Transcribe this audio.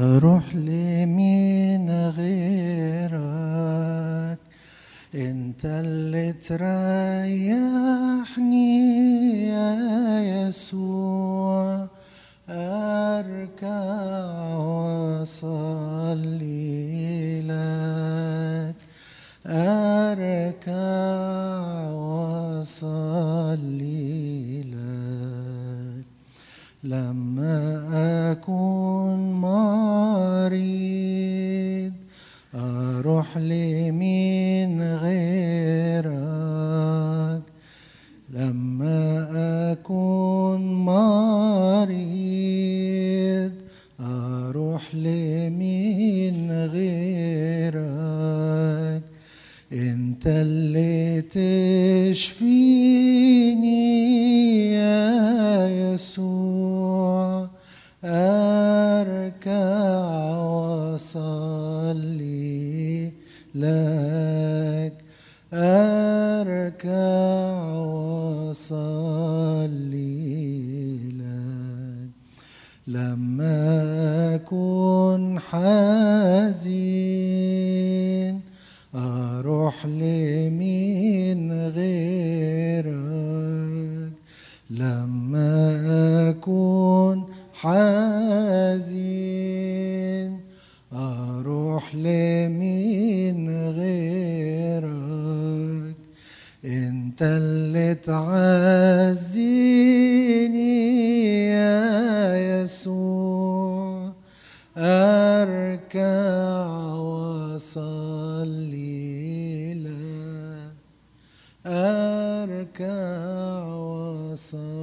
اروح لمين غيرك انت اللي تريحني يا يسوع اركع واصلي لك اركع واصلي لك لما أكون مريض أروح لمين غيرك لما أكون مريض أروح لمين غيرك انت اللي تشفيني يا يسوع اركع واصلي لك اركع واصلي لك لما اكون حزين اروح لمين غيرك لما اكون حزين اروح لمين غيرك انت اللي تعزيني يا يسوع اركع واصلي لك اركع واصلي